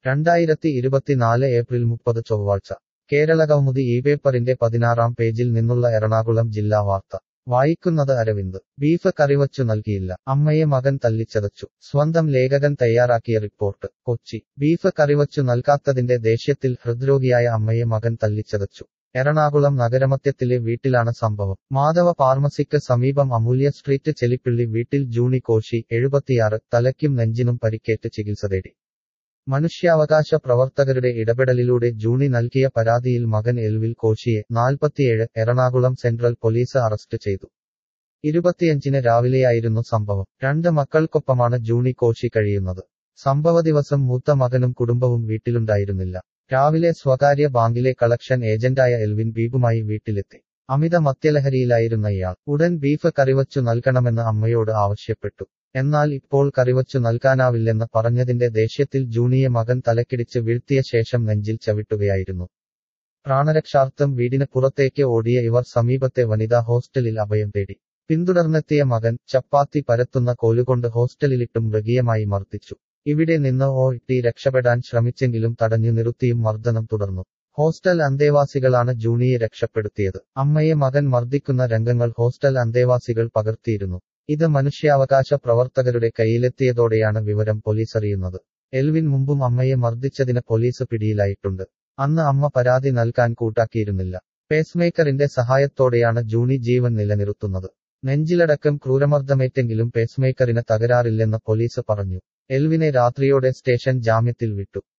രണ്ടായിരത്തി ഇരുപത്തിനാല് ഏപ്രിൽ മുപ്പത് ചൊവ്വാഴ്ച കേരളകൗമുദി ഈ പേപ്പറിന്റെ പതിനാറാം പേജിൽ നിന്നുള്ള എറണാകുളം ജില്ലാ വാർത്ത വായിക്കുന്നത് അരവിന്ദ് ബീഫ് കറിവച്ചു നൽകിയില്ല അമ്മയെ മകൻ തല്ലിച്ചതച്ചു സ്വന്തം ലേഖകൻ തയ്യാറാക്കിയ റിപ്പോർട്ട് കൊച്ചി ബീഫ് കറിവച്ചു നൽകാത്തതിന്റെ ദേഷ്യത്തിൽ ഹൃദ്രോഗിയായ അമ്മയെ മകൻ തല്ലിച്ചതച്ചു എറണാകുളം നഗരമധ്യത്തിലെ വീട്ടിലാണ് സംഭവം മാധവ ഫാർമസിക്ക് സമീപം അമൂല്യ സ്ട്രീറ്റ് ചെലിപ്പിള്ളി വീട്ടിൽ ജൂണി കോശി എഴുപത്തിയാറ് തലയ്ക്കും നെഞ്ചിനും പരിക്കേറ്റ് ചികിത്സ തേടി മനുഷ്യാവകാശ പ്രവർത്തകരുടെ ഇടപെടലിലൂടെ ജൂണി നൽകിയ പരാതിയിൽ മകൻ എൽവിൽ കോശിയെ നാൽപ്പത്തിയേഴ് എറണാകുളം സെൻട്രൽ പോലീസ് അറസ്റ്റ് ചെയ്തു ഇരുപത്തിയഞ്ചിന് രാവിലെയായിരുന്നു സംഭവം രണ്ട് മക്കൾക്കൊപ്പമാണ് ജൂണി കോശി കഴിയുന്നത് സംഭവ ദിവസം മൂത്ത മകനും കുടുംബവും വീട്ടിലുണ്ടായിരുന്നില്ല രാവിലെ സ്വകാര്യ ബാങ്കിലെ കളക്ഷൻ ഏജന്റായ എൽവിൻ ബീബുമായി വീട്ടിലെത്തി അമിത മദ്യലഹരിയിലായിരുന്ന ഇയാൾ ഉടൻ ബീഫ് കറിവച്ചു നൽകണമെന്ന് അമ്മയോട് ആവശ്യപ്പെട്ടു എന്നാൽ ഇപ്പോൾ കറിവച്ചു നൽകാനാവില്ലെന്ന് പറഞ്ഞതിന്റെ ദേഷ്യത്തിൽ ജൂണിയെ മകൻ തലക്കിടിച്ച് വീഴ്ത്തിയ ശേഷം നെഞ്ചിൽ ചവിട്ടുകയായിരുന്നു പ്രാണരക്ഷാർത്ഥം വീടിന് പുറത്തേക്ക് ഓടിയ ഇവർ സമീപത്തെ വനിതാ ഹോസ്റ്റലിൽ അഭയം തേടി പിന്തുടർന്നെത്തിയ മകൻ ചപ്പാത്തി പരത്തുന്ന കോലുകൊണ്ട് ഹോസ്റ്റലിലിട്ടും മൃഗീയമായി മർദ്ദിച്ചു ഇവിടെ നിന്ന് ഓ ഇട്ടി രക്ഷപ്പെടാൻ ശ്രമിച്ചെങ്കിലും തടഞ്ഞു നിർത്തിയും മർദ്ദനം തുടർന്നു ഹോസ്റ്റൽ അന്തേവാസികളാണ് ജൂണിയെ രക്ഷപ്പെടുത്തിയത് അമ്മയെ മകൻ മർദ്ദിക്കുന്ന രംഗങ്ങൾ ഹോസ്റ്റൽ അന്തേവാസികൾ പകർത്തിയിരുന്നു ഇത് മനുഷ്യാവകാശ പ്രവർത്തകരുടെ കയ്യിലെത്തിയതോടെയാണ് വിവരം പോലീസ് അറിയുന്നത് എൽവിൻ മുമ്പും അമ്മയെ മർദ്ദിച്ചതിന് പോലീസ് പിടിയിലായിട്ടുണ്ട് അന്ന് അമ്മ പരാതി നൽകാൻ കൂട്ടാക്കിയിരുന്നില്ല പേസ്മേക്കറിന്റെ സഹായത്തോടെയാണ് ജൂണി ജീവൻ നിലനിർത്തുന്നത് നെഞ്ചിലടക്കം ക്രൂരമർദ്ദമേറ്റെങ്കിലും പേസ്മേക്കറിന് തകരാറില്ലെന്ന് പോലീസ് പറഞ്ഞു എൽവിനെ രാത്രിയോടെ സ്റ്റേഷൻ ജാമ്യത്തിൽ വിട്ടു